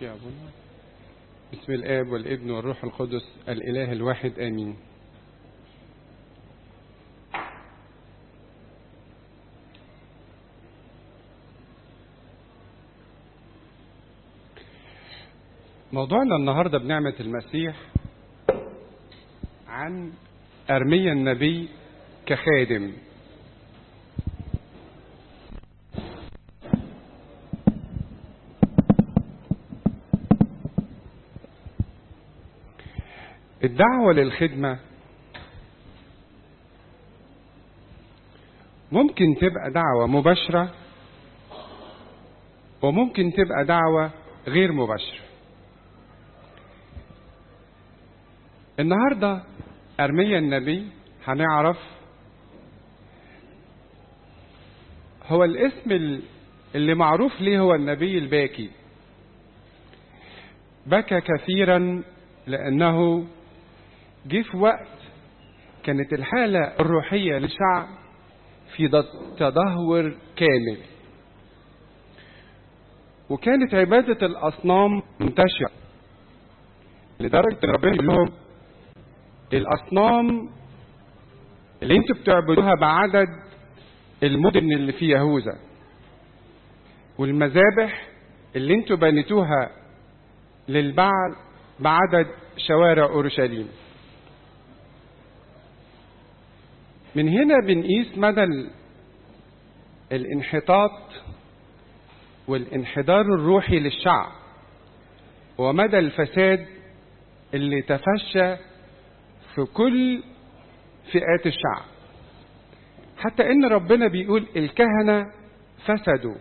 يا أبونا بسم الآب والابن والروح القدس الإله الواحد آمين موضوعنا النهاردة بنعمة المسيح عن أرميا النبي كخادم الدعوة للخدمة ممكن تبقى دعوة مباشرة وممكن تبقى دعوة غير مباشرة النهاردة أرميا النبي هنعرف هو الاسم اللي معروف ليه هو النبي الباكي بكى كثيرا لأنه جه في وقت كانت الحالة الروحية للشعب في تدهور كامل وكانت عبادة الأصنام منتشرة لدرجة إن ربنا يقول لهم الأصنام اللي انتوا بتعبدوها بعدد المدن اللي في يهوذا والمذابح اللي انتوا بنيتوها للبعل بعدد شوارع أورشليم من هنا بنقيس مدى الانحطاط والانحدار الروحي للشعب ومدى الفساد اللي تفشى في كل فئات الشعب حتى ان ربنا بيقول الكهنه فسدوا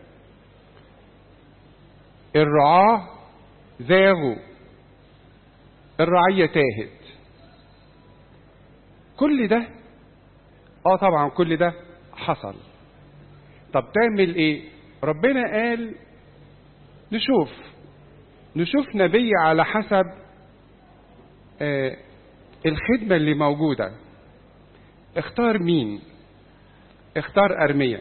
الرعاه زاغوا الرعيه تاهت كل ده اه طبعا كل ده حصل طب تعمل ايه ربنا قال نشوف نشوف نبي على حسب آه الخدمة اللي موجودة اختار مين اختار أرمية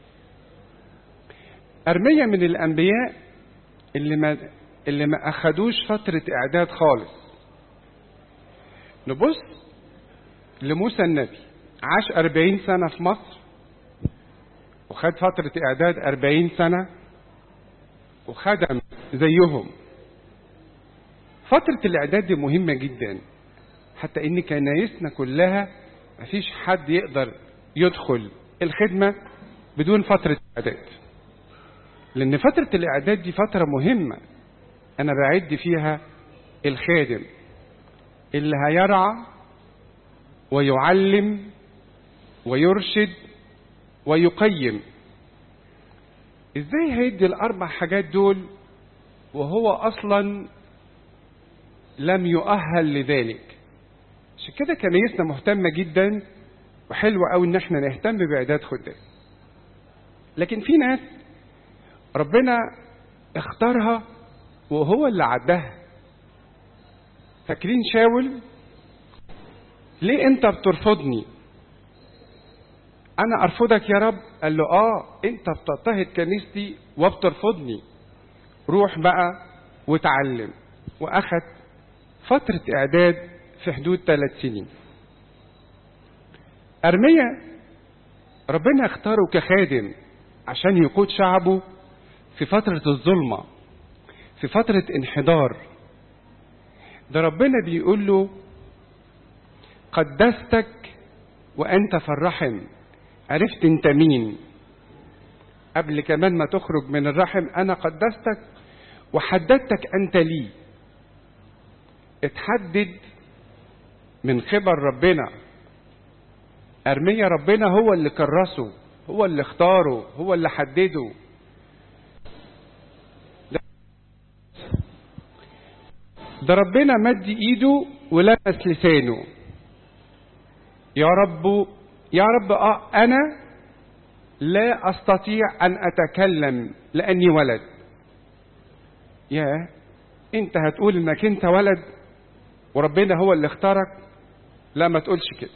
أرمية من الأنبياء اللي ما اللي ما أخدوش فترة إعداد خالص نبص لموسى النبي عاش أربعين سنة في مصر وخد فترة إعداد أربعين سنة وخدم زيهم فترة الإعداد دي مهمة جدا حتى إن كنايسنا كلها مفيش حد يقدر يدخل الخدمة بدون فترة إعداد لأن فترة الإعداد دي فترة مهمة أنا بعد فيها الخادم اللي هيرعى ويعلم ويرشد ويقيم ازاي هيدي الاربع حاجات دول وهو اصلا لم يؤهل لذلك عشان كده كنيسنا مهتمة جدا وحلوة قوي ان احنا نهتم باعداد خدام لكن في ناس ربنا اختارها وهو اللي عدها فاكرين شاول ليه انت بترفضني انا ارفضك يا رب قال له اه انت بتضطهد كنيستي وبترفضني روح بقى وتعلم واخد فترة اعداد في حدود ثلاث سنين ارميا ربنا اختاره كخادم عشان يقود شعبه في فترة الظلمة في فترة انحدار ده ربنا بيقول له قدستك وانت في الرحم عرفت انت مين قبل كمان ما تخرج من الرحم انا قدستك وحددتك انت لي اتحدد من خبر ربنا ارميا ربنا هو اللي كرسه هو اللي اختاره هو اللي حدده ده ربنا مد ايده ولمس لسانه يا رب يا رب آه أنا لا أستطيع أن أتكلم لأني ولد يا أنت هتقول إنك أنت ولد وربنا هو اللي اختارك لا ما تقولش كده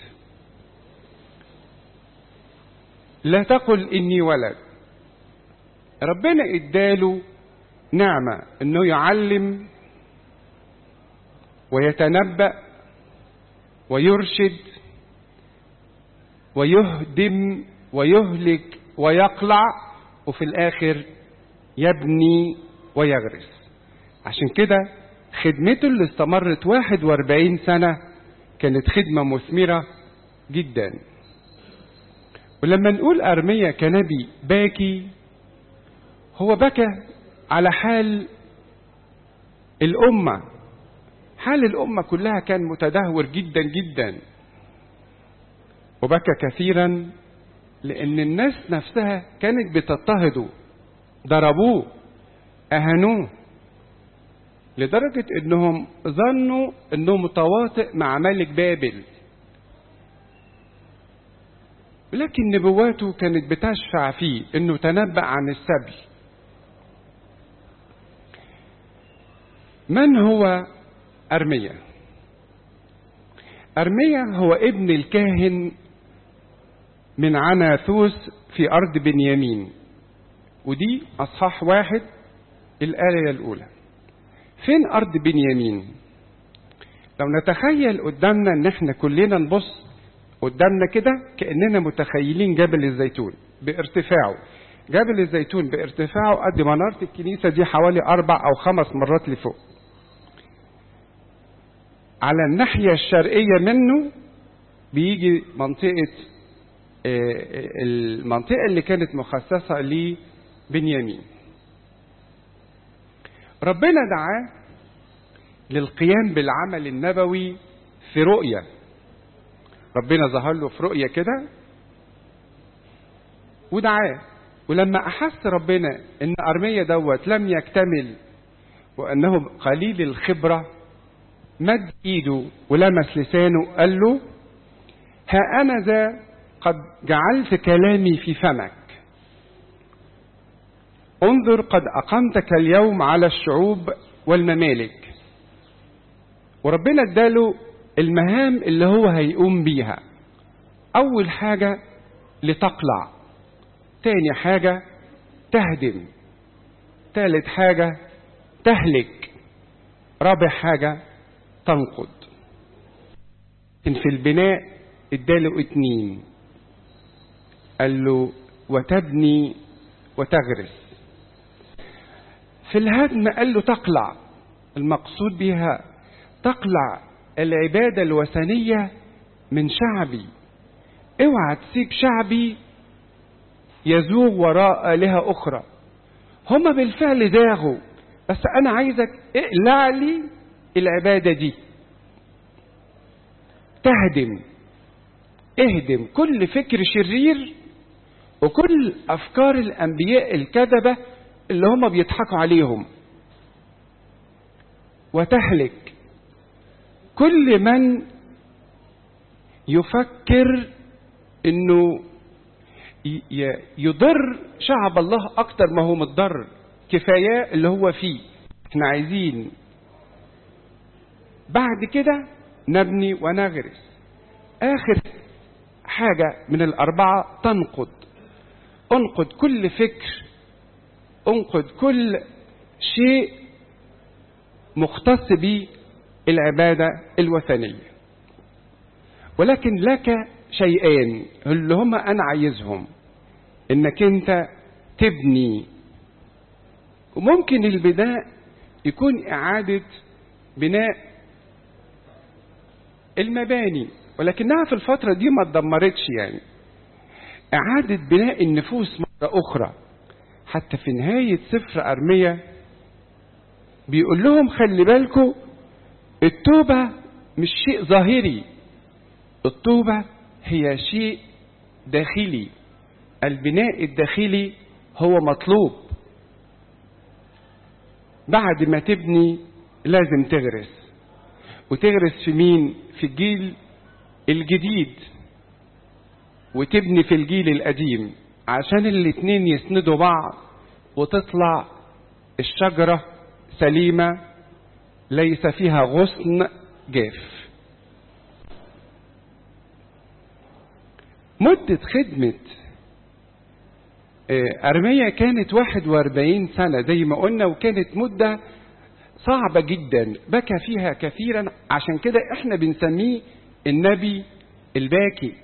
لا تقل إني ولد ربنا اداله نعمة انه يعلم ويتنبأ ويرشد ويهدم ويهلك ويقلع وفي الاخر يبني ويغرس عشان كده خدمته اللي استمرت 41 سنة كانت خدمة مثمرة جدا ولما نقول أرمية كنبي باكي هو بكى على حال الأمة حال الأمة كلها كان متدهور جدا جدا وبكى كثيرا لأن الناس نفسها كانت بتضطهده ضربوه أهانوه لدرجة انهم ظنوا انه متواطئ مع ملك بابل لكن نبواته كانت بتشفع فيه انه تنبأ عن السبي من هو أرميا أرميا هو ابن الكاهن من عناثوس في أرض بنيامين ودي أصحاح واحد الآية الأولى فين أرض بنيامين لو نتخيل قدامنا ان احنا كلنا نبص قدامنا كده كأننا متخيلين جبل الزيتون بارتفاعه جبل الزيتون بارتفاعه قد منارة الكنيسة دي حوالي أربع أو خمس مرات لفوق على الناحية الشرقية منه بيجي منطقة المنطقة اللي كانت مخصصة لبنيامين ربنا دعاه للقيام بالعمل النبوي في رؤية ربنا ظهر له في رؤية كده ودعاه ولما أحس ربنا إن أرمية دوت لم يكتمل وأنه قليل الخبرة مد إيده ولمس لسانه قال له ها أنا ذا قد جعلت كلامي في فمك انظر قد أقمتك اليوم على الشعوب والممالك وربنا اداله المهام اللي هو هيقوم بيها أول حاجة لتقلع تاني حاجة تهدم تالت حاجة تهلك رابع حاجة تنقض إن في البناء اداله اتنين قال له وتبني وتغرس في الهدم قال له تقلع المقصود بها تقلع العبادة الوثنية من شعبي اوعى تسيب شعبي يزوغ وراء آلهة أخرى هما بالفعل زاغوا بس أنا عايزك اقلع لي العبادة دي تهدم اهدم كل فكر شرير وكل أفكار الأنبياء الكذبة اللي هم بيضحكوا عليهم وتهلك كل من يفكر انه يضر شعب الله اكتر ما هو متضر كفايه اللي هو فيه احنا عايزين بعد كده نبني ونغرس اخر حاجه من الاربعه تنقض انقض كل فكر انقض كل شيء مختص بالعبادة الوثنية ولكن لك شيئان اللي هما أنا عايزهم إنك أنت تبني وممكن البناء يكون إعادة بناء المباني ولكنها في الفترة دي ما اتدمرتش يعني إعادة بناء النفوس مرة أخرى حتى في نهاية سفر أرمية بيقول لهم خلي بالكم التوبة مش شيء ظاهري التوبة هي شيء داخلي البناء الداخلي هو مطلوب بعد ما تبني لازم تغرس وتغرس في مين في الجيل الجديد وتبني في الجيل القديم عشان الاتنين يسندوا بعض وتطلع الشجرة سليمة ليس فيها غصن جاف مدة خدمة أرمية كانت 41 سنة زي ما قلنا وكانت مدة صعبة جدا بكى فيها كثيرا عشان كده احنا بنسميه النبي الباكي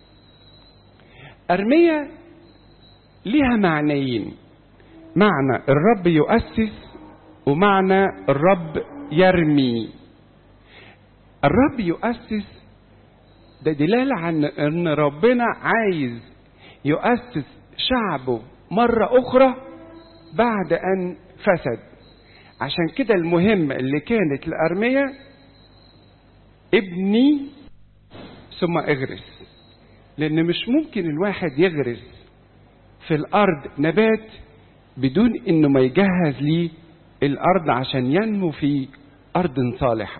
أرمية ليها معنيين معنى الرب يؤسس ومعنى الرب يرمي الرب يؤسس ده دلالة عن ان ربنا عايز يؤسس شعبه مرة أخرى بعد أن فسد عشان كده المهم اللي كانت لأرمية ابني ثم اغرس لأن مش ممكن الواحد يغرس في الأرض نبات بدون إنه ما يجهز ليه الأرض عشان ينمو في أرض صالحة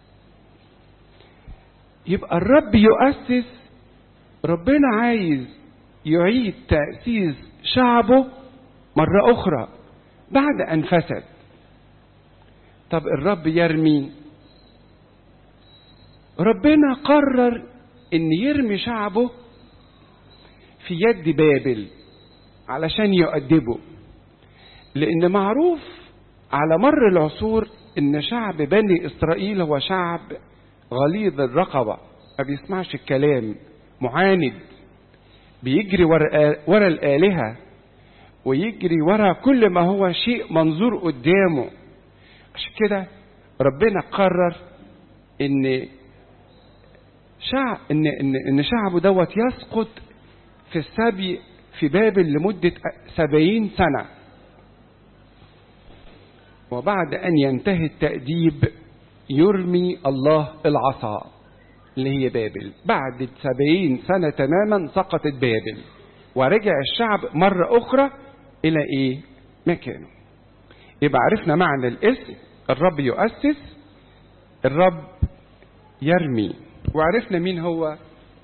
يبقى الرب يؤسس ربنا عايز يعيد تأسيس شعبه مرة أخرى بعد أن فسد طب الرب يرمي ربنا قرر ان يرمي شعبه في يد بابل علشان يؤدبه لان معروف على مر العصور ان شعب بني اسرائيل هو شعب غليظ الرقبه ما بيسمعش الكلام معاند بيجري ورا ورا الالهه ويجري ورا كل ما هو شيء منظور قدامه عشان كده ربنا قرر ان شعب ان ان ان شعبه دوت يسقط في السبي في بابل لمده سبعين سنه وبعد ان ينتهي التأديب يرمي الله العصا اللي هي بابل بعد سبعين سنة تماما سقطت بابل ورجع الشعب مرة أخرى إلى إيه مكانه يبقى عرفنا معنى الاسم الرب يؤسس الرب يرمي وعرفنا مين هو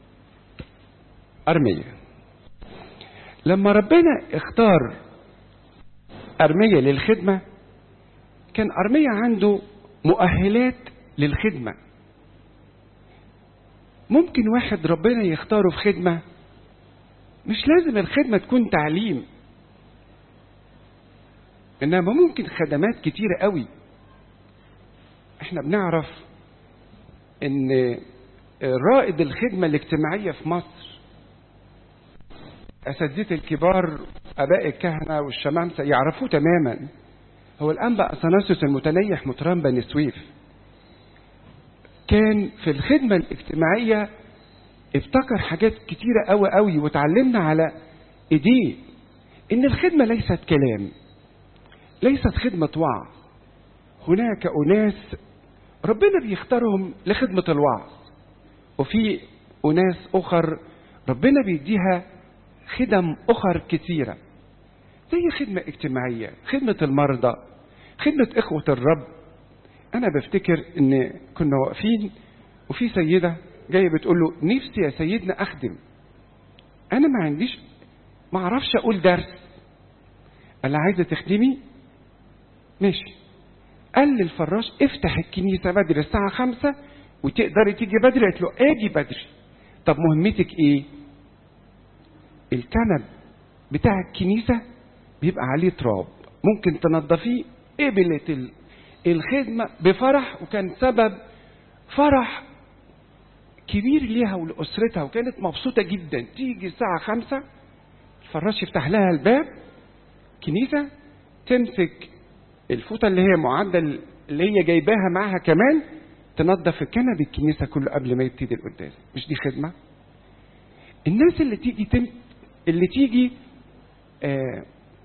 أرمية لما ربنا اختار أرمية للخدمة كان أرمية عنده مؤهلات للخدمة ممكن واحد ربنا يختاره في خدمة مش لازم الخدمة تكون تعليم إنما ممكن خدمات كتيرة قوي احنا بنعرف ان رائد الخدمة الاجتماعية في مصر أساتذة الكبار أباء الكهنة والشمامسة يعرفوه تماما هو الأنبا أثناسيوس المتنيح مطران بني سويف كان في الخدمة الاجتماعية ابتكر حاجات كتيرة قوي قوي وتعلمنا على ايديه ان الخدمة ليست كلام ليست خدمة وعظ هناك أناس ربنا بيختارهم لخدمة الوعظ وفي أناس أخر ربنا بيديها خدم أخر كثيرة زي خدمة اجتماعية خدمة المرضى خدمة إخوة الرب أنا بفتكر إن كنا واقفين وفي سيدة جاية بتقول له نفسي يا سيدنا أخدم أنا ما عنديش ما أعرفش أقول درس قال لها عايزة تخدمي ماشي قال للفراش افتح الكنيسة بدري الساعة خمسة وتقدري تيجي بدري قالت له اجي بدري طب مهمتك ايه الكنب بتاع الكنيسة بيبقى عليه تراب ممكن تنظفيه قبلت الخدمة بفرح وكان سبب فرح كبير ليها ولأسرتها وكانت مبسوطة جدا تيجي الساعة خمسة الفراش يفتح لها الباب كنيسة تمسك الفوطة اللي هي معدل اللي هي جايباها معاها كمان تنظف الكنب الكنيسة كله قبل ما يبتدي القداس مش دي خدمة الناس اللي تيجي تم اللي تيجي آه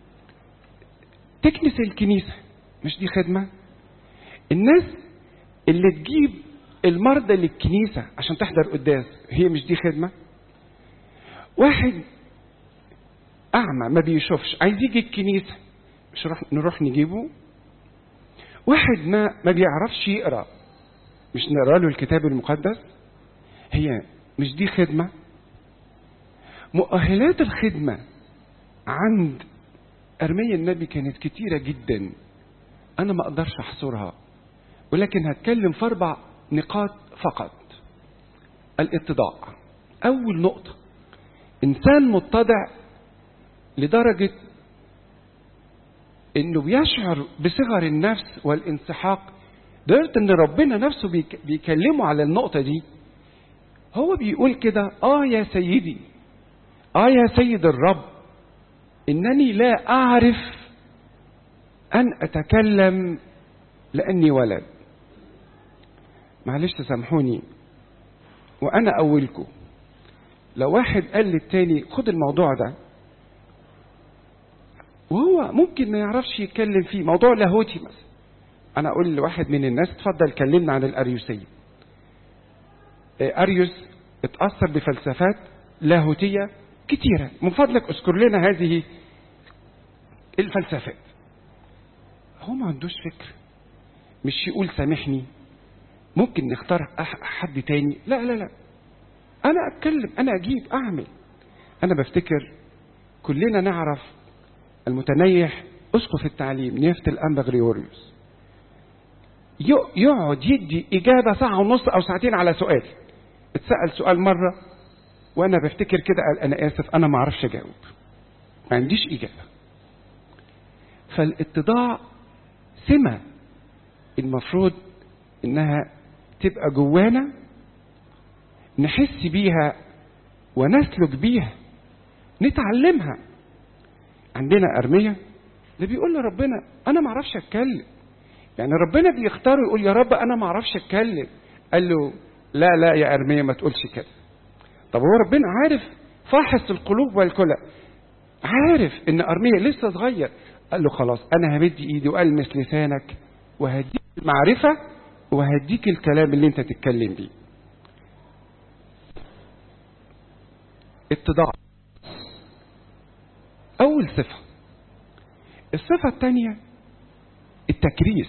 تكنس الكنيسة مش دي خدمة الناس اللي تجيب المرضى للكنيسة عشان تحضر قداس هي مش دي خدمة واحد أعمى ما بيشوفش عايز يجي الكنيسة مش نروح, نروح نجيبه واحد ما ما بيعرفش يقرا مش نقرا له الكتاب المقدس هي مش دي خدمة مؤهلات الخدمة عند أرميا النبي كانت كتيرة جدا أنا ما أقدرش أحصرها ولكن هتكلم في أربع نقاط فقط الاتضاع أول نقطة إنسان متضع لدرجة انه بيشعر بصغر النفس والانسحاق لدرجة ان ربنا نفسه بيك بيكلمه على النقطة دي هو بيقول كده اه يا سيدي اه يا سيد الرب انني لا اعرف ان اتكلم لاني ولد معلش سامحوني وانا اولكم لو واحد قال للتاني خد الموضوع ده وهو ممكن ما يعرفش يتكلم فيه موضوع لاهوتي مثلا انا اقول لواحد من الناس اتفضل كلمنا عن الاريوسيه اريوس اتاثر بفلسفات لاهوتيه كتيره من فضلك اذكر لنا هذه الفلسفات هو ما عندوش فكر مش يقول سامحني ممكن نختار حد تاني لا لا لا انا اتكلم انا اجيب اعمل انا بفتكر كلنا نعرف المتنيح اسقف التعليم نيافه الانبا غريوريوس يقعد يدي اجابه ساعه ونص او ساعتين على سؤال اتسال سؤال مره وانا بفتكر كده قال انا اسف انا ما اعرفش اجاوب ما عنديش اجابه فالاتضاع سمه المفروض انها تبقى جوانا نحس بيها ونسلك بيها نتعلمها عندنا أرمية اللي بيقول لربنا أنا ما أعرفش أتكلم يعني ربنا بيختار ويقول يا رب أنا ما أعرفش أتكلم قال له لا لا يا أرمية ما تقولش كده طب هو ربنا عارف فاحص القلوب والكلى عارف إن أرمية لسه صغير قال له خلاص أنا همد إيدي وألمس لسانك وهديك المعرفة وهديك الكلام اللي أنت تتكلم بيه اتضاع أول صفة الصفة الثانية التكريس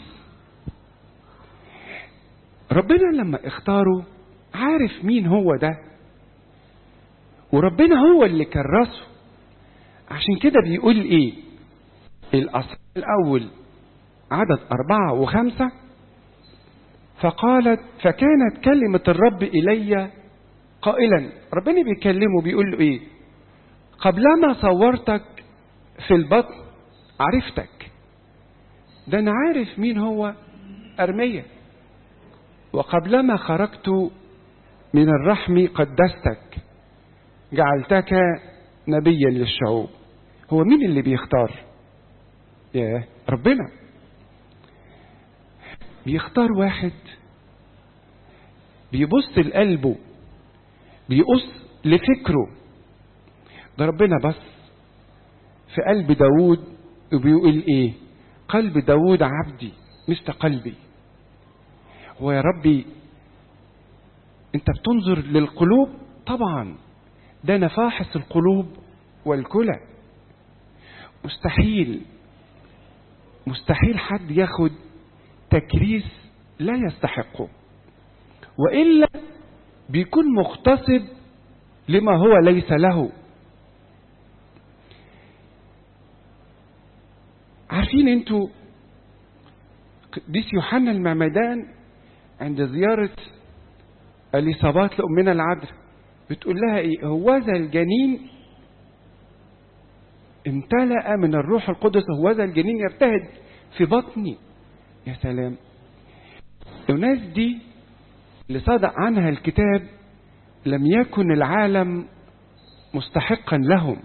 ربنا لما اختاره عارف مين هو ده وربنا هو اللي كرسه عشان كده بيقول ايه الأصل الأول عدد أربعة وخمسة فقالت فكانت كلمة الرب إلي قائلا ربنا بيكلمه بيقول له ايه قبلما صورتك في البطن عرفتك ده انا عارف مين هو ارمية وقبلما خرجت من الرحم قدستك جعلتك نبيا للشعوب هو مين اللي بيختار يا ربنا بيختار واحد بيبص لقلبه بيقص لفكره ده ربنا بس في قلب داود وبيقول ايه قلب داود عبدي مثل قلبي هو يا ربي انت بتنظر للقلوب طبعا ده انا فاحص القلوب والكلى مستحيل مستحيل حد ياخد تكريس لا يستحقه والا بيكون مغتصب لما هو ليس له عارفين انتوا قديس يوحنا المعمدان عند زيارة اليصابات لأمنا العذراء بتقول لها ايه هوذا الجنين امتلأ من الروح القدس هوذا الجنين يرتهد في بطني يا سلام الناس دي اللي صدق عنها الكتاب لم يكن العالم مستحقا لهم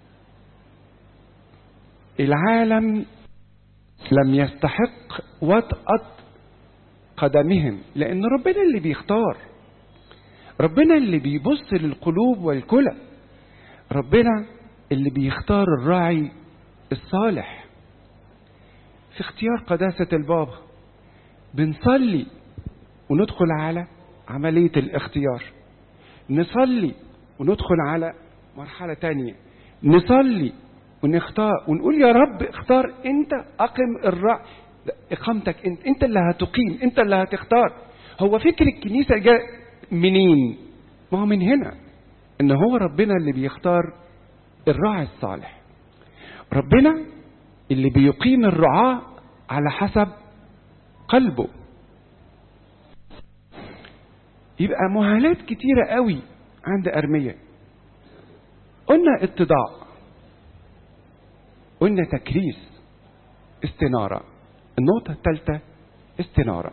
العالم لم يستحق وطأة قدمهم لأن ربنا اللي بيختار ربنا اللي بيبص للقلوب والكلى ربنا اللي بيختار الراعي الصالح في اختيار قداسة البابا بنصلي وندخل على عملية الاختيار نصلي وندخل على مرحلة تانية نصلي ونختار ونقول يا رب اختار انت اقم الرأي اقامتك انت انت اللي هتقيم انت اللي هتختار هو فكر الكنيسة جاء منين ما هو من هنا ان هو ربنا اللي بيختار الراعي الصالح ربنا اللي بيقيم الرعاة على حسب قلبه يبقى مهالات كتيرة قوي عند أرمية قلنا اتضاع قلنا تكريس استنارة النقطة الثالثة استنارة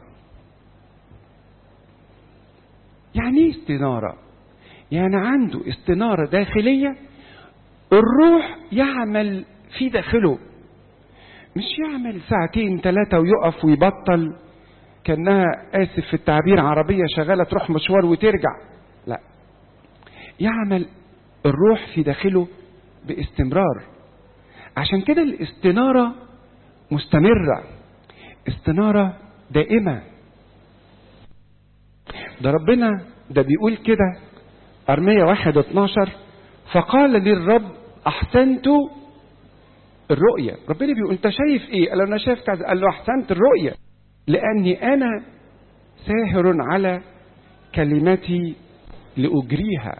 يعني ايه استنارة يعني عنده استنارة داخلية الروح يعمل في داخله مش يعمل ساعتين ثلاثة ويقف ويبطل كأنها آسف في التعبير عربية شغالة تروح مشوار وترجع لا يعمل الروح في داخله باستمرار عشان كده الاستنارة مستمرة استنارة دائمة ده ربنا ده بيقول كده أرمية واحد اتناشر فقال لي الرب أحسنت الرؤية ربنا بيقول أنت شايف إيه؟ قال له أنا شايف كذا قال له أحسنت الرؤية لأني أنا ساهر على كلمتي لأجريها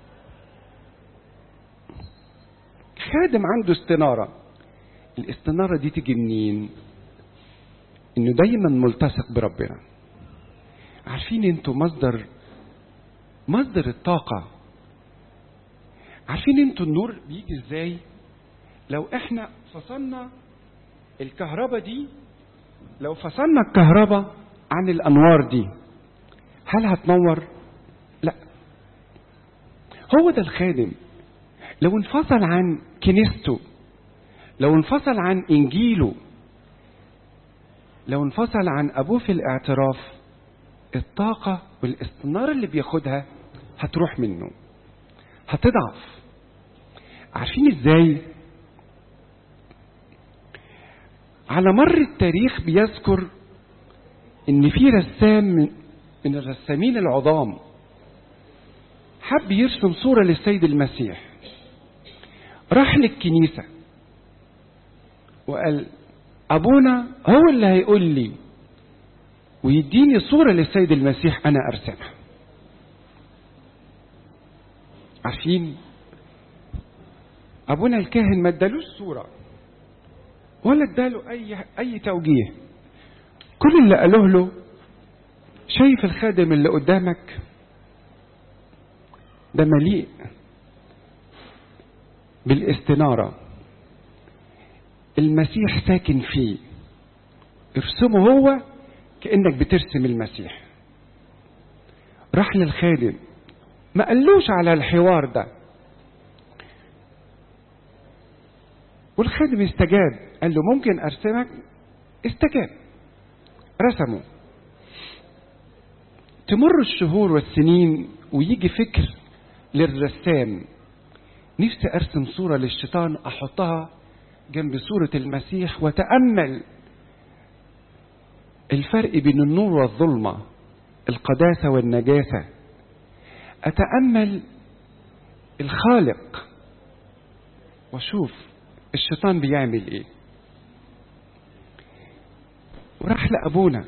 خادم عنده استنارة الاستنارة دي تيجي منين انه دايما ملتصق بربنا عارفين انتوا مصدر مصدر الطاقة عارفين انتوا النور بيجي ازاي لو احنا فصلنا الكهرباء دي لو فصلنا الكهرباء عن الانوار دي هل هتنور لا هو ده الخادم لو انفصل عن كنيسته لو انفصل عن انجيله لو انفصل عن ابوه في الاعتراف الطاقه والاستناره اللي بياخدها هتروح منه هتضعف عارفين ازاي على مر التاريخ بيذكر ان في رسام من الرسامين العظام حب يرسم صوره للسيد المسيح راح للكنيسه وقال ابونا هو اللي هيقول لي ويديني صوره للسيد المسيح انا ارسمها عارفين ابونا الكاهن ما ادالوش صوره ولا اداله اي اي توجيه كل اللي قالوه له شايف الخادم اللي قدامك ده مليء بالاستناره المسيح ساكن فيه ارسمه هو كانك بترسم المسيح راح للخادم ما قالوش على الحوار ده والخادم استجاب قال له ممكن ارسمك استجاب رسمه تمر الشهور والسنين ويجي فكر للرسام نفسي ارسم صورة للشيطان احطها جنب صورة المسيح وتأمل الفرق بين النور والظلمة القداسة والنجاسة أتأمل الخالق واشوف الشيطان بيعمل ايه وراح لأبونا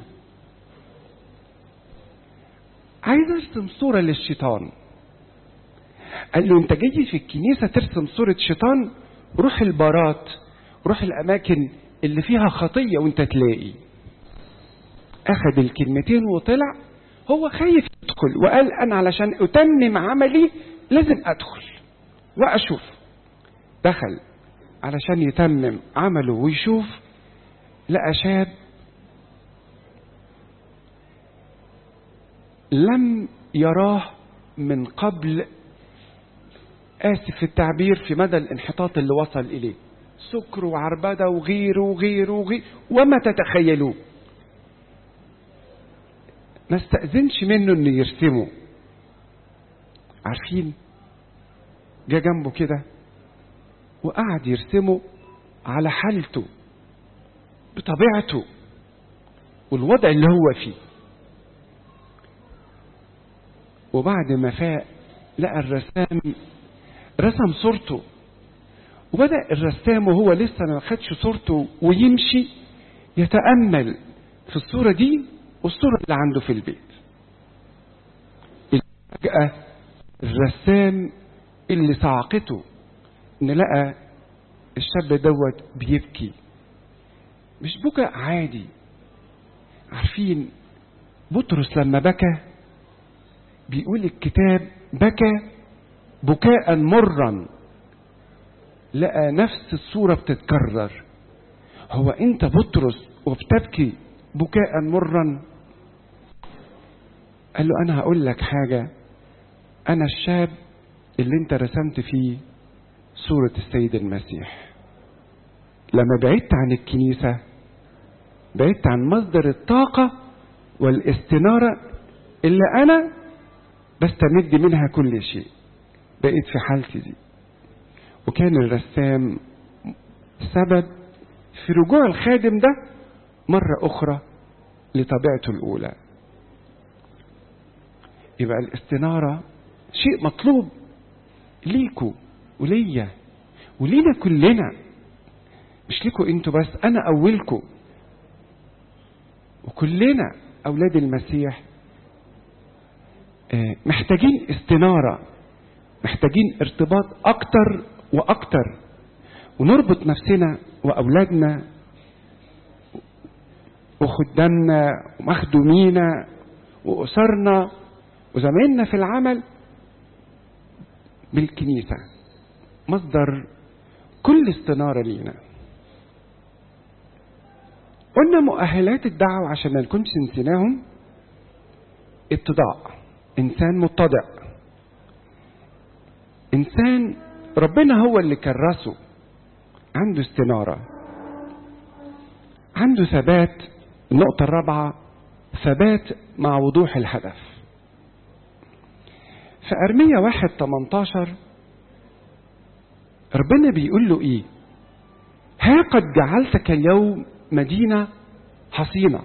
عايز ارسم صورة للشيطان قال له انت جاي في الكنيسة ترسم صورة شيطان روح البارات روح الأماكن اللي فيها خطية وانت تلاقي أخذ الكلمتين وطلع هو خايف يدخل وقال أنا علشان أتمم عملي لازم أدخل وأشوف دخل علشان يتمم عمله ويشوف لقى شاب لم يراه من قبل آسف في التعبير في مدى الانحطاط اللي وصل إليه سكر وعربدة وغيره وغيره وغيره وما تتخيلوه ما استأذنش منه انه يرسمه عارفين جه جنبه كده وقعد يرسمه على حالته بطبيعته والوضع اللي هو فيه وبعد ما فاق لقى الرسام رسم صورته وبدأ الرسام وهو لسه ما خدش صورته ويمشي يتأمل في الصورة دي والصورة اللي عنده في البيت فجأة الرسام اللي صعقته ان لقى الشاب دوت بيبكي مش بكاء عادي عارفين بطرس لما بكى بيقول الكتاب بكى بكاء مرا لقى نفس الصورة بتتكرر هو انت بطرس وبتبكي بكاء مرا قال له انا هقول لك حاجة انا الشاب اللي انت رسمت فيه صورة السيد المسيح لما بعدت عن الكنيسة بعدت عن مصدر الطاقة والاستنارة اللي أنا بستمد منها كل شيء بقيت في حالتي دي وكان الرسام سبب في رجوع الخادم ده مرة أخرى لطبيعته الأولى يبقى الاستنارة شيء مطلوب ليكوا وليا ولينا كلنا مش ليكوا انتوا بس انا اولكوا وكلنا اولاد المسيح محتاجين استنارة محتاجين ارتباط اكتر واكتر ونربط نفسنا واولادنا وخدامنا ومخدومينا واسرنا وزمايلنا في العمل بالكنيسه مصدر كل استناره لينا قلنا مؤهلات الدعوة عشان ما نكونش نسيناهم اتضاع انسان متضع انسان ربنا هو اللي كرسه عنده استنارة عنده ثبات النقطة الرابعة ثبات مع وضوح الهدف في أرمية واحد 18 ربنا بيقول له إيه ها قد جعلتك اليوم مدينة حصينة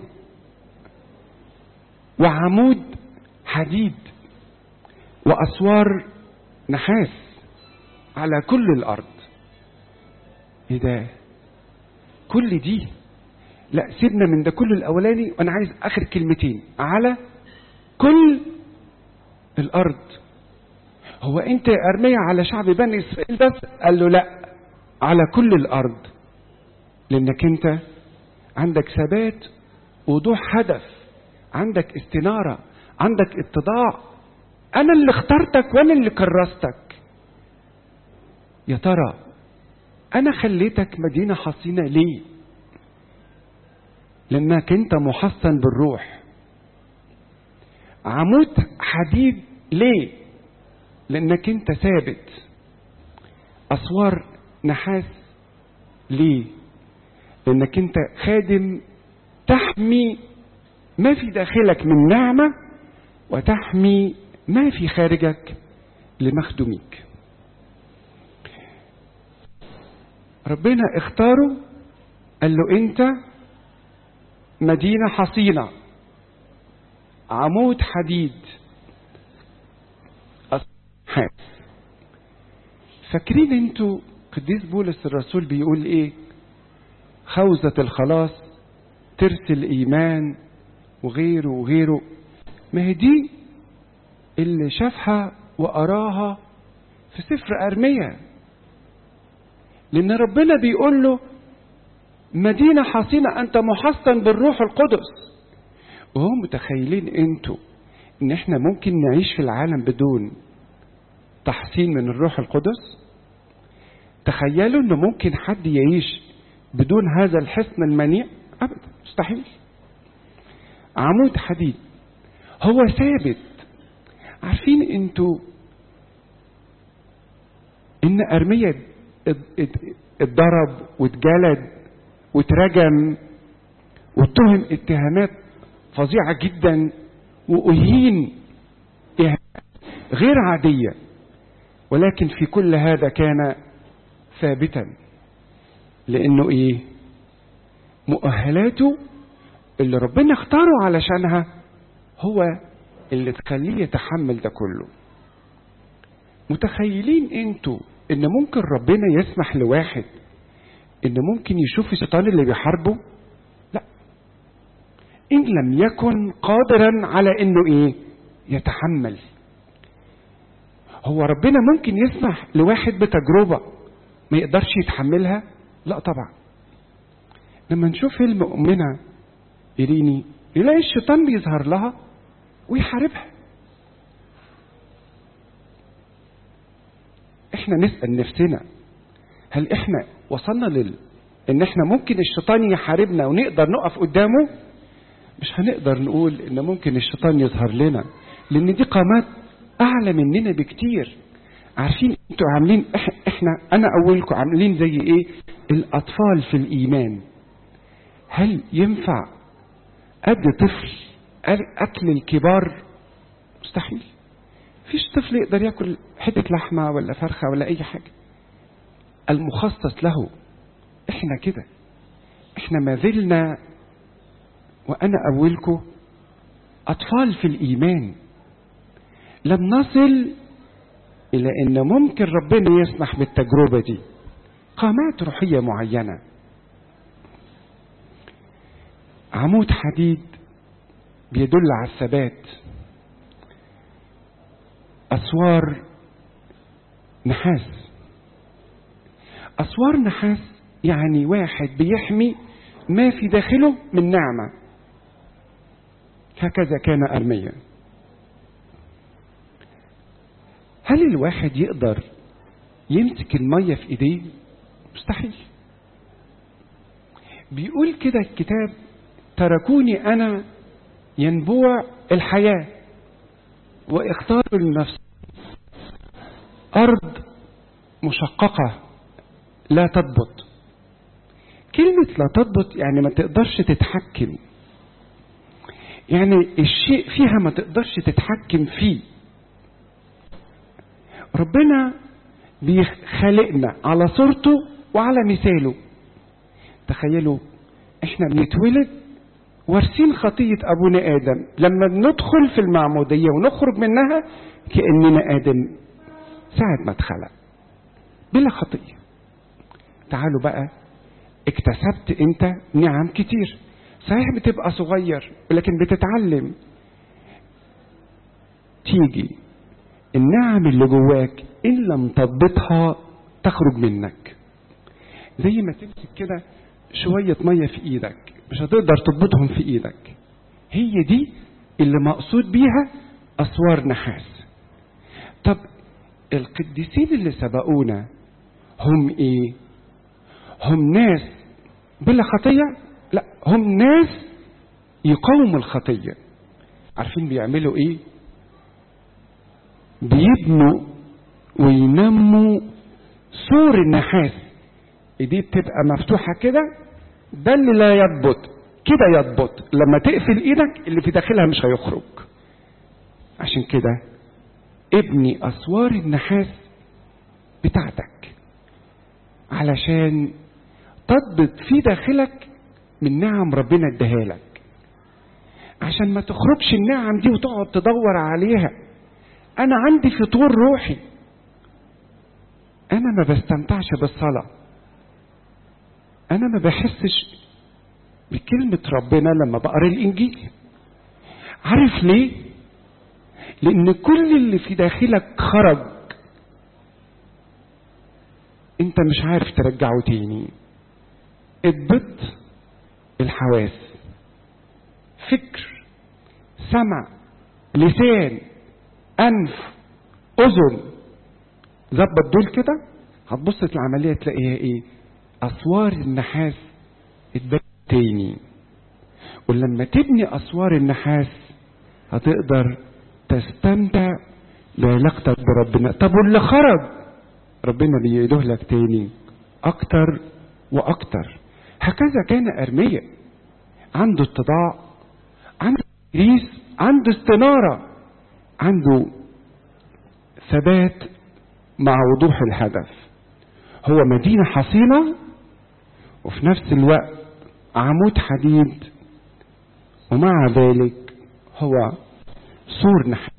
وعمود حديد وأسوار نحاس على كل الأرض إيه ده كل دي لا سيبنا من ده كل الأولاني وأنا عايز آخر كلمتين على كل الأرض هو أنت أرمية على شعب بني إسرائيل بس قال له لا على كل الأرض لأنك أنت عندك ثبات وضوح هدف عندك استنارة عندك اتضاع أنا اللي اخترتك وأنا اللي كرستك يا ترى أنا خليتك مدينة حصينة ليه؟ لأنك أنت محصن بالروح عمود حديد ليه؟ لأنك أنت ثابت أسوار نحاس ليه؟ لأنك أنت خادم تحمي ما في داخلك من نعمة وتحمي ما في خارجك لمخدوميك ربنا اختاره قال له انت مدينة حصينة عمود حديد حاس فاكرين انتوا قديس بولس الرسول بيقول ايه خوذة الخلاص ترس الإيمان وغيره وغيره ما هي دي اللي شافها وأراها في سفر أرمية لأن ربنا بيقول له مدينة حصينة أنت محصن بالروح القدس وهم متخيلين أنتوا إن إحنا ممكن نعيش في العالم بدون تحصين من الروح القدس تخيلوا إنه ممكن حد يعيش بدون هذا الحصن المنيع أبدا مستحيل عمود حديد هو ثابت عارفين انتوا ان ارمية اتضرب واتجلد واترجم واتهم اتهامات فظيعة جدا وأهين غير عادية ولكن في كل هذا كان ثابتا لانه ايه مؤهلاته اللي ربنا اختاره علشانها هو اللي تخليه يتحمل ده كله متخيلين انتوا ان ممكن ربنا يسمح لواحد ان ممكن يشوف الشيطان اللي بيحاربه لا ان لم يكن قادرا على انه ايه يتحمل هو ربنا ممكن يسمح لواحد بتجربة ما يقدرش يتحملها لا طبعا لما نشوف المؤمنة إيريني يلاقي الشيطان بيظهر لها ويحاربها احنا نسأل نفسنا هل احنا وصلنا لل ان احنا ممكن الشيطان يحاربنا ونقدر نقف قدامه مش هنقدر نقول ان ممكن الشيطان يظهر لنا لان دي قامات اعلى مننا بكتير عارفين انتوا عاملين احنا انا اولكم عاملين زي ايه الاطفال في الايمان هل ينفع ادي طفل اكل الكبار مستحيل فيش طفل يقدر ياكل حته لحمه ولا فرخه ولا اي حاجه المخصص له احنا كده احنا ما زلنا وانا اولكم اطفال في الايمان لم نصل الى ان ممكن ربنا يسمح بالتجربه دي قامات روحيه معينه عمود حديد بيدل على الثبات اسوار نحاس اسوار نحاس يعني واحد بيحمي ما في داخله من نعمه هكذا كان ارميا هل الواحد يقدر يمسك الميه في ايديه مستحيل بيقول كده الكتاب تركوني انا ينبوع الحياه واختاروا لنفسهم ارض مشققه لا تضبط كلمه لا تضبط يعني ما تقدرش تتحكم يعني الشيء فيها ما تقدرش تتحكم فيه ربنا بيخلقنا على صورته وعلى مثاله تخيلوا احنا بنتولد وارثين خطية أبونا آدم لما بندخل في المعمودية ونخرج منها كأننا آدم ساعة ما اتخلق بلا خطية تعالوا بقى اكتسبت انت نعم كتير صحيح بتبقى صغير ولكن بتتعلم تيجي النعم اللي جواك ان لم تضبطها تخرج منك زي ما تمسك كده شوية مية في ايدك مش هتقدر تضبطهم في ايدك هي دي اللي مقصود بيها اسوار نحاس طب القديسين اللي سبقونا هم ايه هم ناس بلا خطية لا هم ناس يقاوموا الخطية عارفين بيعملوا ايه بيبنوا وينموا سور النحاس ايديه بتبقى مفتوحة كده ده اللي لا يضبط كده يضبط لما تقفل ايدك اللي في داخلها مش هيخرج عشان كده ابني اسوار النحاس بتاعتك علشان تضبط في داخلك من نعم ربنا اداها لك عشان ما تخرجش النعم دي وتقعد تدور عليها انا عندي فطور روحي انا ما بستمتعش بالصلاه انا ما بحسش بكلمه ربنا لما بقرا الانجيل عارف ليه لان كل اللي في داخلك خرج انت مش عارف ترجعه تاني اضبط الحواس فكر سمع لسان انف اذن ظبط دول كده هتبص العمليه تلاقيها ايه اسوار النحاس اتبنت تاني ولما تبني اسوار النحاس هتقدر تستمتع بعلاقتك بربنا طب واللي خرج ربنا بيعيده لك تاني اكتر واكتر هكذا كان ارميا عنده اتضاع عنده تكريس عنده استناره عنده ثبات مع وضوح الهدف هو مدينة حصينة وفي نفس الوقت عمود حديد ومع ذلك هو سور نحاس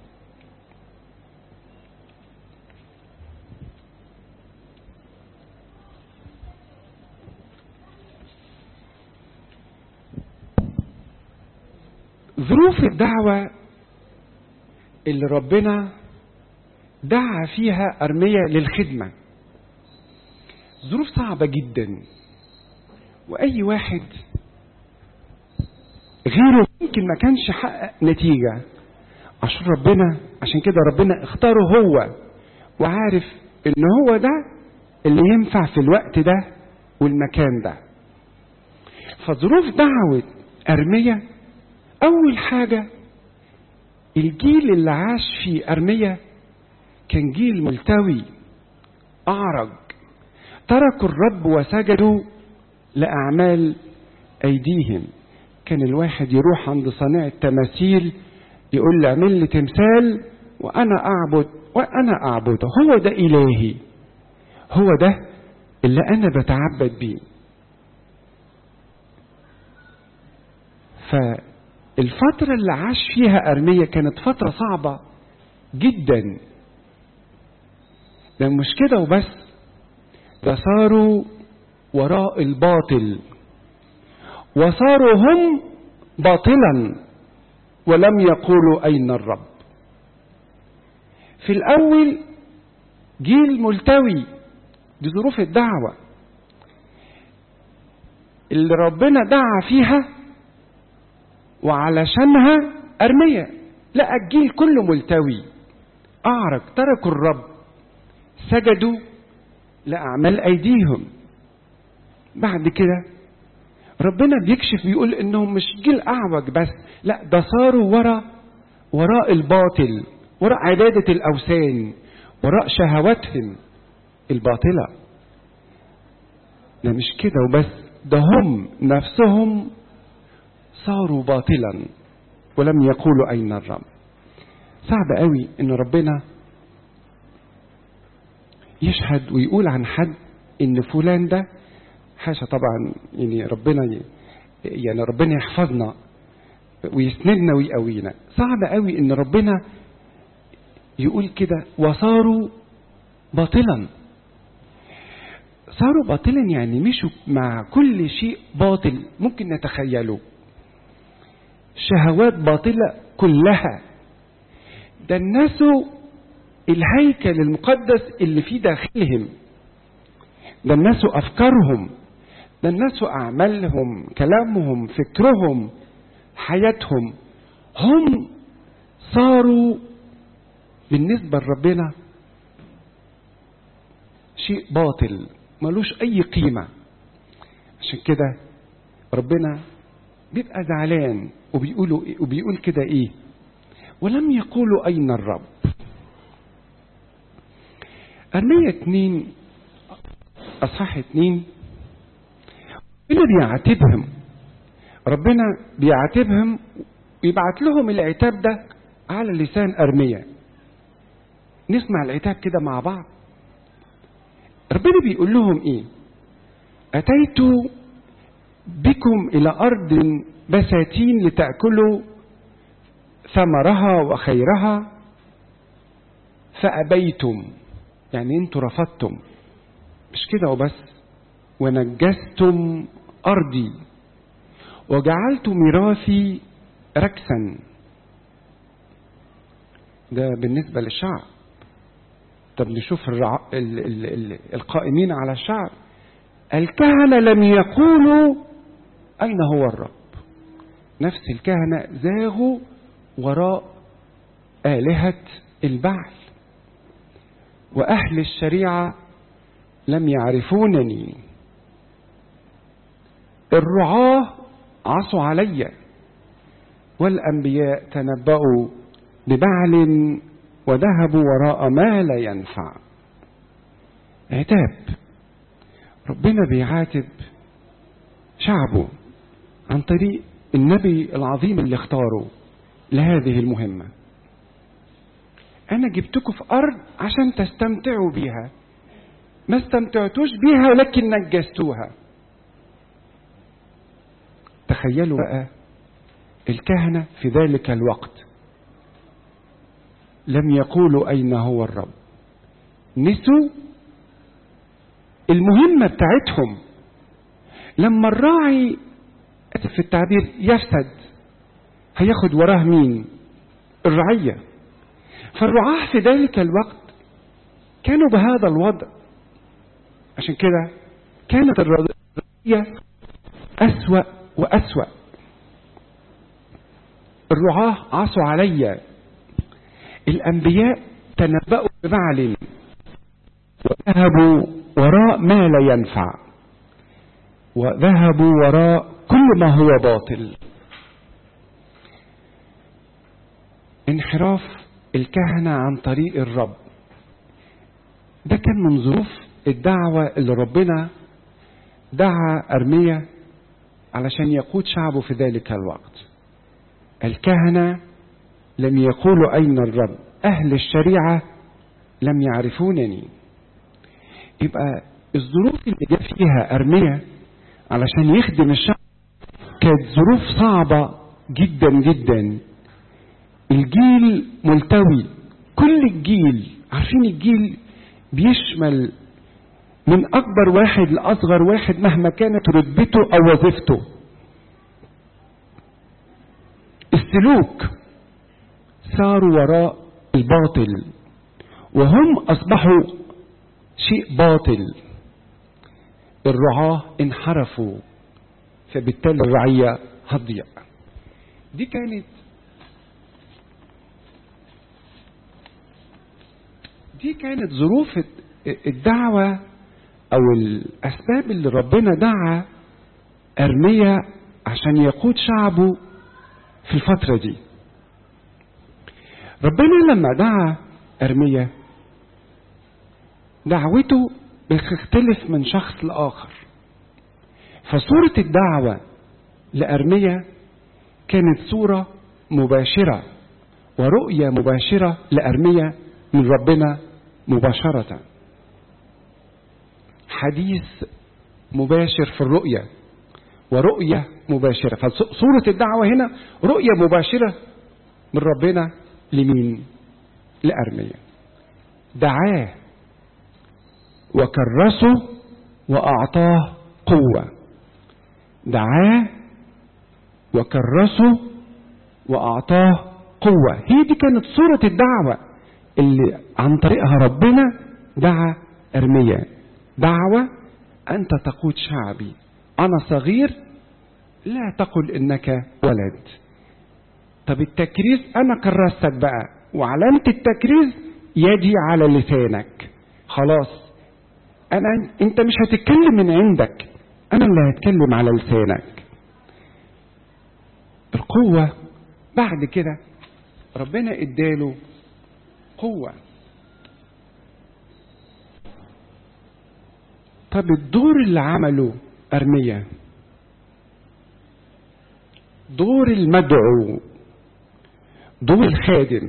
ظروف الدعوة اللي ربنا دعا فيها أرمية للخدمة ظروف صعبة جدا وأي واحد غيره يمكن ما كانش حقق نتيجة عشان ربنا عشان كده ربنا اختاره هو وعارف ان هو ده اللي ينفع في الوقت ده والمكان ده فظروف دعوة أرمية أول حاجة الجيل اللي عاش في أرمية كان جيل ملتوي أعرج تركوا الرب وسجدوا لأعمال أيديهم كان الواحد يروح عند صانع التماثيل يقول له اعمل لي تمثال وأنا أعبد وأنا أعبده هو ده إلهي هو ده اللي أنا بتعبد بيه فالفترة اللي عاش فيها أرمية كانت فترة صعبة جدا ده مش كده وبس ده صاروا وراء الباطل وصاروا هم باطلا ولم يقولوا أين الرب في الأول جيل ملتوي دي ظروف الدعوة اللي ربنا دعا فيها وعلشانها أرمية لقى الجيل كله ملتوي أعرج تركوا الرب سجدوا لأعمال أيديهم بعد كده ربنا بيكشف بيقول انهم مش جيل اعوج بس لا ده صاروا وراء وراء الباطل وراء عبادة الاوثان وراء شهواتهم الباطلة ده مش كده وبس ده هم نفسهم صاروا باطلا ولم يقولوا اين الرب صعب قوي ان ربنا يشهد ويقول عن حد ان فلان ده حاشا طبعا يعني ربنا يعني ربنا يحفظنا ويسندنا ويقوينا صعب قوي ان ربنا يقول كده وصاروا باطلا صاروا باطلا يعني مشوا مع كل شيء باطل ممكن نتخيله شهوات باطلة كلها دنسوا الهيكل المقدس اللي في داخلهم دنسوا أفكارهم دنسوا أعمالهم كلامهم فكرهم حياتهم هم صاروا بالنسبة لربنا شيء باطل ملوش أي قيمة عشان كده ربنا بيبقى زعلان وبيقولوا وبيقول كده إيه ولم يقولوا أين الرب أرمية اتنين أصحاح اتنين ربنا بيعاتبهم ربنا بيعاتبهم ويبعت لهم العتاب ده على لسان أرمية نسمع العتاب كده مع بعض ربنا بيقول لهم ايه أتيت بكم إلى أرض بساتين لتأكلوا ثمرها وخيرها فأبيتم يعني انتوا رفضتم مش كده وبس ونجستم أرضي وجعلت ميراثي ركسا ده بالنسبة للشعب طب نشوف الرع... ال... ال... ال... القائمين على الشعب الكهنة لم يقولوا أين هو الرب نفس الكهنة زاغوا وراء آلهة البعل وأهل الشريعة لم يعرفونني الرعاة عصوا علي والأنبياء تنبأوا ببعل وذهبوا وراء ما لا ينفع عتاب ربنا بيعاتب شعبه عن طريق النبي العظيم اللي اختاره لهذه المهمة أنا جبتكم في أرض عشان تستمتعوا بيها ما استمتعتوش بيها ولكن نجستوها تخيلوا بقى الكهنة في ذلك الوقت لم يقولوا أين هو الرب نسوا المهمة بتاعتهم لما الراعي في التعبير يفسد هياخد وراه مين الرعية فالرعاة في ذلك الوقت كانوا بهذا الوضع عشان كده كانت الرعية أسوأ وأسوأ الرعاة عصوا علي الأنبياء تنبأوا ببعل وذهبوا وراء ما لا ينفع وذهبوا وراء كل ما هو باطل انحراف الكهنة عن طريق الرب ده كان من ظروف الدعوة اللي ربنا دعا أرمية علشان يقود شعبه في ذلك الوقت الكهنة لم يقولوا أين الرب أهل الشريعة لم يعرفونني يبقى الظروف اللي جاء فيها أرمية علشان يخدم الشعب كانت ظروف صعبة جدا جدا الجيل ملتوي كل الجيل عارفين الجيل بيشمل من أكبر واحد لأصغر واحد مهما كانت رتبته أو وظيفته السلوك ساروا وراء الباطل وهم أصبحوا شيء باطل الرعاة انحرفوا فبالتالي الرعية هتضيع دي كانت دي كانت ظروف الدعوة أو الأسباب اللي ربنا دعا أرميا عشان يقود شعبه في الفترة دي ربنا لما دعا أرميا دعوته بتختلف من شخص لآخر فصورة الدعوة لأرميا كانت صورة مباشرة ورؤية مباشرة لأرميا من ربنا مباشرة حديث مباشر في الرؤية ورؤية مباشرة فصورة الدعوة هنا رؤية مباشرة من ربنا لمين لأرميا دعاه وكرسه وأعطاه قوة دعاه وكرسه وأعطاه قوة هي دي كانت صورة الدعوة اللي عن طريقها ربنا دعا أرميا دعوة أنت تقود شعبي أنا صغير لا تقل إنك ولد طب التكريس أنا كرستك بقى وعلامة التكريس يدي على لسانك خلاص أنا أنت مش هتتكلم من عندك أنا اللي هتكلم على لسانك القوة بعد كده ربنا اداله قوة طب الدور اللي عمله أرميا دور المدعو دور الخادم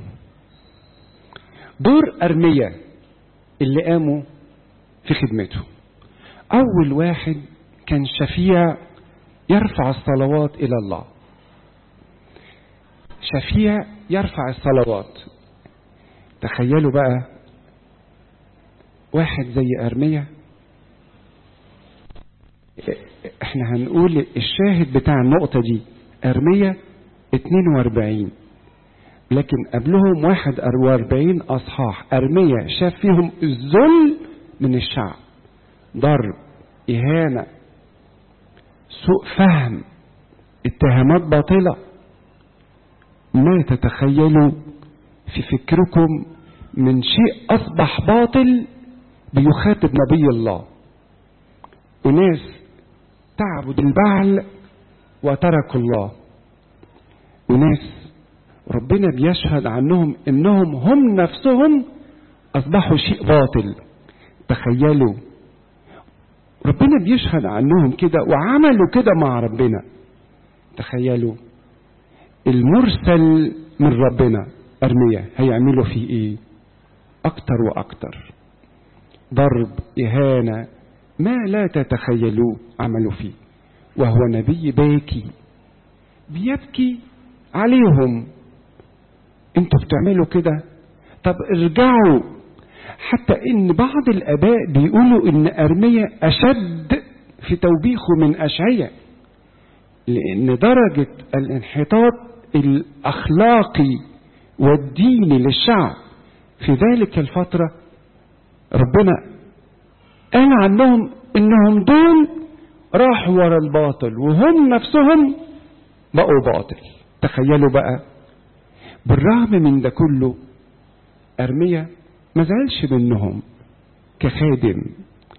دور أرميا اللي قاموا في خدمته أول واحد كان شفيع يرفع الصلوات إلى الله شفيع يرفع الصلوات تخيلوا بقى واحد زي أرميا احنا هنقول الشاهد بتاع النقطة دي أرميا 42 لكن قبلهم 41 أصحاح أرميا شاف فيهم الذل من الشعب ضرب إهانة سوء فهم اتهامات باطلة ما تتخيلوا في فكركم من شيء أصبح باطل بيخاطب نبي الله وناس تعبد البعل وتركوا الله وناس ربنا بيشهد عنهم انهم هم نفسهم اصبحوا شيء باطل تخيلوا ربنا بيشهد عنهم كده وعملوا كده مع ربنا تخيلوا المرسل من ربنا ارميا هيعملوا فيه ايه اكتر واكتر ضرب اهانه ما لا تتخيلوه عملوا فيه وهو نبي باكي بيبكي عليهم انتوا بتعملوا كده طب ارجعوا حتى ان بعض الاباء بيقولوا ان ارميا اشد في توبيخه من اشعيا لان درجة الانحطاط الاخلاقي والديني للشعب في ذلك الفترة ربنا قال عنهم انهم دول راحوا ورا الباطل وهم نفسهم بقوا باطل تخيلوا بقى بالرغم من ده كله ارميا ما زعلش منهم كخادم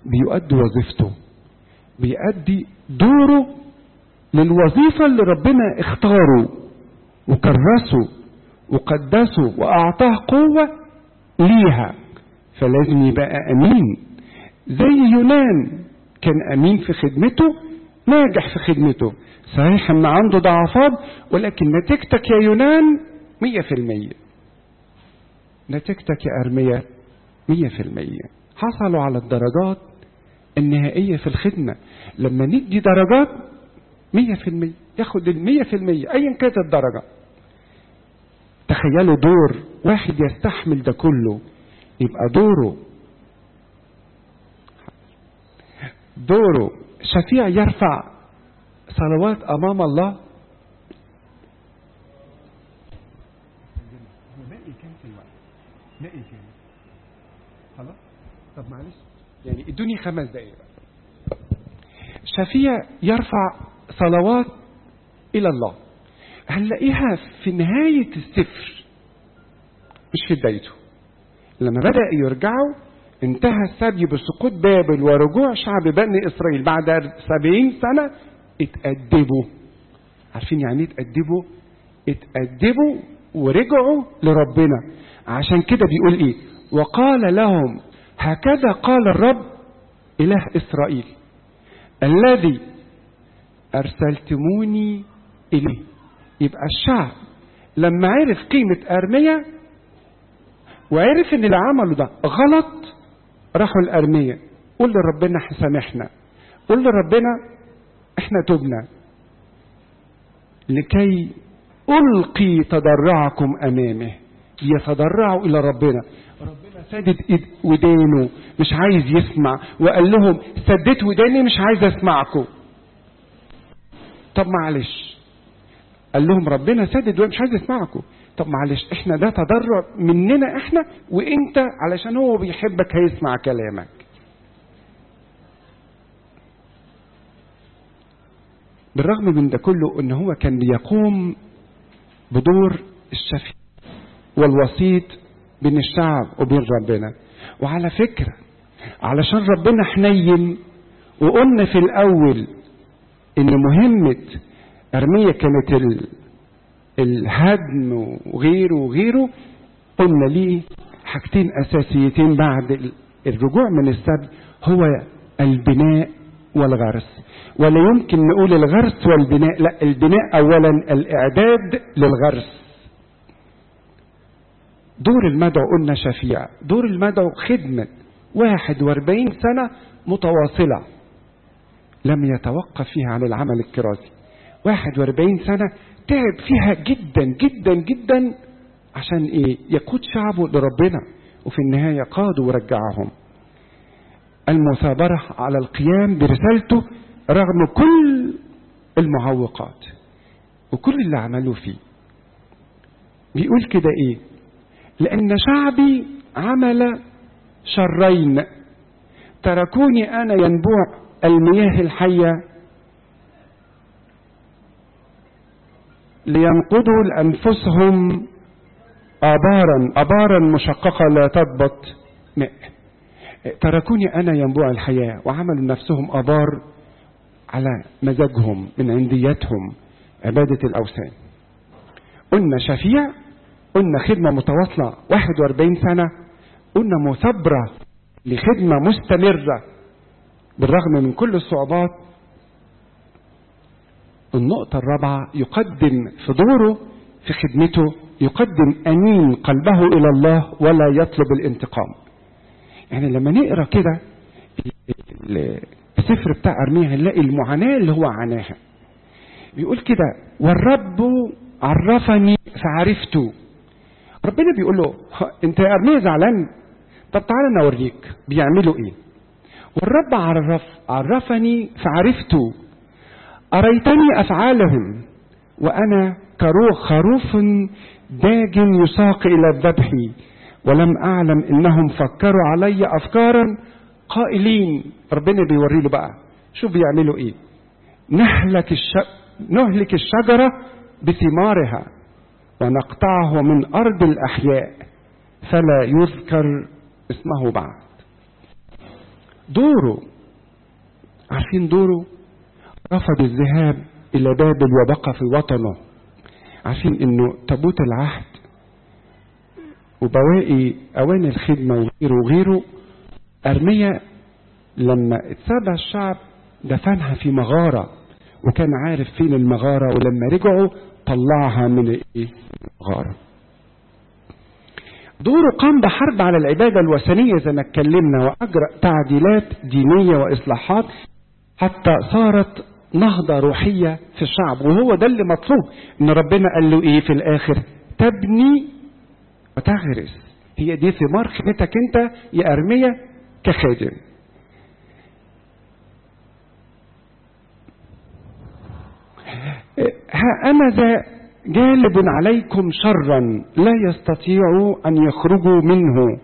بيؤدي وظيفته بيأدي دوره للوظيفة اللي ربنا اختاره وكرسه وقدسه وأعطاه قوة ليها فلازم يبقى أمين زي يونان كان أمين في خدمته ناجح في خدمته صحيح ان عنده ضعفات ولكن نتيجتك يا يونان مية في المية نتيجتك يا أرمية مية في المية حصلوا على الدرجات النهائية في الخدمة لما ندي درجات مية في المية ياخد المية في المية أيا كانت الدرجة تخيلوا دور واحد يستحمل ده كله يبقى دوره دوره شفيع يرفع صلوات امام الله باقي كام في الوقت باقي كام خلاص طب معلش يعني ادوني خمس دقايق شفيع يرفع صلوات الى الله هنلاقيها في نهاية السفر مش في بدايته لما بدأ يرجعوا انتهى السبي بسقوط بابل ورجوع شعب بني إسرائيل بعد سبعين سنة اتأدبوا عارفين يعني ايه اتأدبوا اتأدبوا ورجعوا لربنا عشان كده بيقول ايه وقال لهم هكذا قال الرب إله إسرائيل الذي أرسلتموني إليه يبقى الشعب لما عرف قيمة أرمية وعرف ان اللي عمله ده غلط راحوا الأرمية قول لربنا سامحنا قول لربنا احنا تبنا لكي ألقي تضرعكم أمامه يتضرعوا إلى ربنا ربنا سدد ودانه مش عايز يسمع وقال لهم سددت وداني مش عايز اسمعكم طب معلش قال لهم ربنا سدد مش عايز يسمعكم طب معلش احنا ده تضرع مننا احنا وانت علشان هو بيحبك هيسمع كلامك بالرغم من ده كله ان هو كان بيقوم بدور الشفيع والوسيط بين الشعب وبين ربنا وعلى فكرة علشان ربنا حنين وقلنا في الاول ان مهمة ارمية كانت ال... الهدم وغيره وغيره قلنا ليه حاجتين اساسيتين بعد الرجوع من السبي هو البناء والغرس ولا يمكن نقول الغرس والبناء لا البناء اولا الاعداد للغرس دور المدعو قلنا شفيع دور المدعو خدمة 41 سنة متواصلة لم يتوقف فيها عن العمل الكرازي 41 سنة تعب فيها جدا جدا جدا عشان ايه يقود شعبه لربنا وفي النهاية قادوا ورجعهم المثابرة على القيام برسالته رغم كل المعوقات وكل اللي عملوا فيه بيقول كده ايه لان شعبي عمل شرين تركوني انا ينبوع المياه الحيه لينقضوا لانفسهم ابارا ابارا مشققه لا تضبط ماء تركوني انا ينبوع الحياه وعملوا نفسهم ابار على مزاجهم من عنديتهم عباده الاوثان قلنا شفيع قلنا خدمه متواصله 41 سنه قلنا مثابره لخدمه مستمره بالرغم من كل الصعوبات النقطة الرابعة يقدم في دوره في خدمته يقدم أمين قلبه إلى الله ولا يطلب الانتقام يعني لما نقرا كده السفر بتاع أرميا هنلاقي المعاناة اللي هو عاناها بيقول كده والرب عرفني فعرفته ربنا بيقول له انت يا أرميا زعلان طب تعالى انا اوريك بيعملوا ايه والرب عرف عرفني فعرفته أريتني أفعالهم وأنا كروخ خروف داج يساق إلى الذبح ولم أعلم إنهم فكروا علي أفكارا قائلين ربنا بيوري له بقى شو بيعملوا إيه نهلك الش... نهلك الشجرة بثمارها ونقطعه من أرض الأحياء فلا يذكر اسمه بعد دوره عارفين دوره رفض الذهاب إلى بابل وبقى في وطنه عارفين إنه تابوت العهد وبواقي أواني الخدمة وغيره وغيره أرميا لما اتسابع الشعب دفنها في مغارة وكان عارف فين المغارة ولما رجعوا طلعها من الايه؟ المغارة دوره قام بحرب على العبادة الوثنية زي ما اتكلمنا وأجرى تعديلات دينية وإصلاحات حتى صارت نهضة روحية في الشعب وهو ده اللي مطلوب إن ربنا قال له إيه في الآخر تبني وتغرس هي دي ثمار خدمتك أنت يا أرمية كخادم ها أنا ذا جالب عليكم شرا لا يستطيعوا أن يخرجوا منه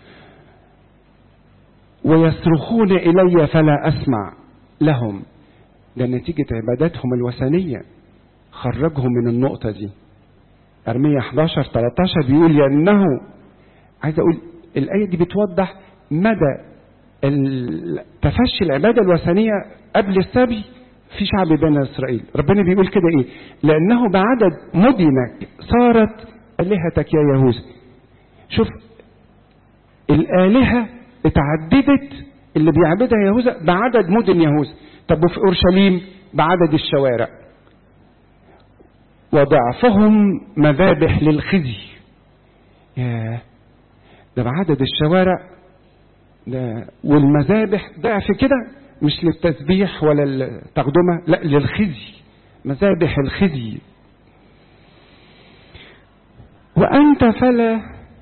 ويصرخون إلي فلا أسمع لهم ده نتيجة عباداتهم الوثنية خرجهم من النقطة دي أرمية 11 13 بيقول لأنه عايز أقول الآية دي بتوضح مدى تفشي العبادة الوثنية قبل السبي في شعب بني إسرائيل ربنا بيقول كده إيه لأنه بعدد مدنك صارت آلهتك يا يهوذا شوف الآلهة اتعددت اللي بيعبدها يهوذا بعدد مدن يهوذا طب وفي أورشليم بعدد الشوارع وضعفهم مذابح للخزي ياه ده بعدد الشوارع ده والمذابح ضعف كده مش للتسبيح ولا التقدمة لا للخزي مذابح الخزي وأنت فلا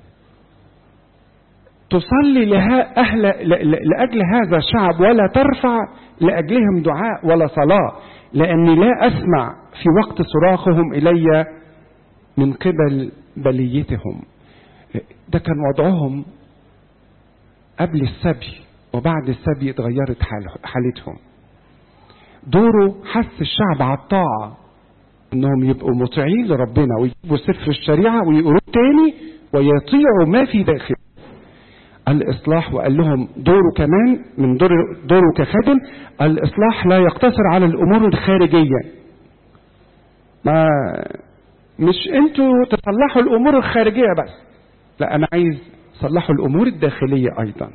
تصلي لها أهل لأجل هذا الشعب ولا ترفع لأجلهم دعاء ولا صلاة لأني لا أسمع في وقت صراخهم إلي من قبل بليتهم ده كان وضعهم قبل السبي وبعد السبي اتغيرت حالتهم دوره حث الشعب على الطاعة انهم يبقوا مطيعين لربنا ويجيبوا سفر الشريعة ويقروه تاني ويطيعوا ما في داخله الإصلاح وقال لهم دوره كمان من دور دوره كخادم الإصلاح لا يقتصر على الأمور الخارجية ما مش انتوا تصلحوا الأمور الخارجية بس لا أنا عايز صلحوا الأمور الداخلية أيضا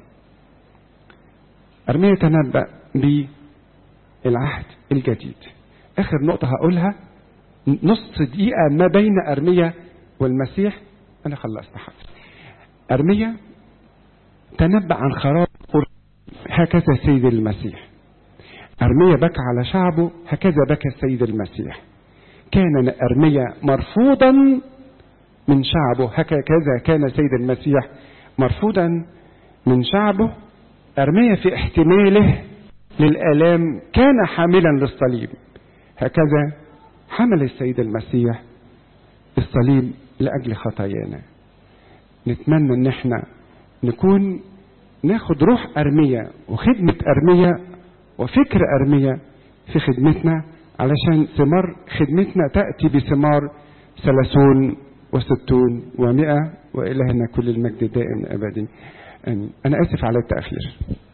أرمية تنبأ بالعهد الجديد آخر نقطة هقولها نص دقيقة ما بين أرمية والمسيح أنا خلصت حفظ أرمية تنبأ عن خراب هكذا سيد المسيح أرمية بكى على شعبه هكذا بكى السيد المسيح كان أرمية مرفوضا من شعبه هكذا كان سيد المسيح مرفوضا من شعبه أرمية في احتماله للآلام كان حاملا للصليب هكذا حمل السيد المسيح الصليب لأجل خطايانا نتمنى ان احنا نكون ناخد روح أرمية وخدمة أرمية وفكر أرمية في خدمتنا علشان ثمار خدمتنا تأتي بثمار ثلاثون وستون ومئة وإلهنا كل المجد دائم أبدا أنا آسف على التأخير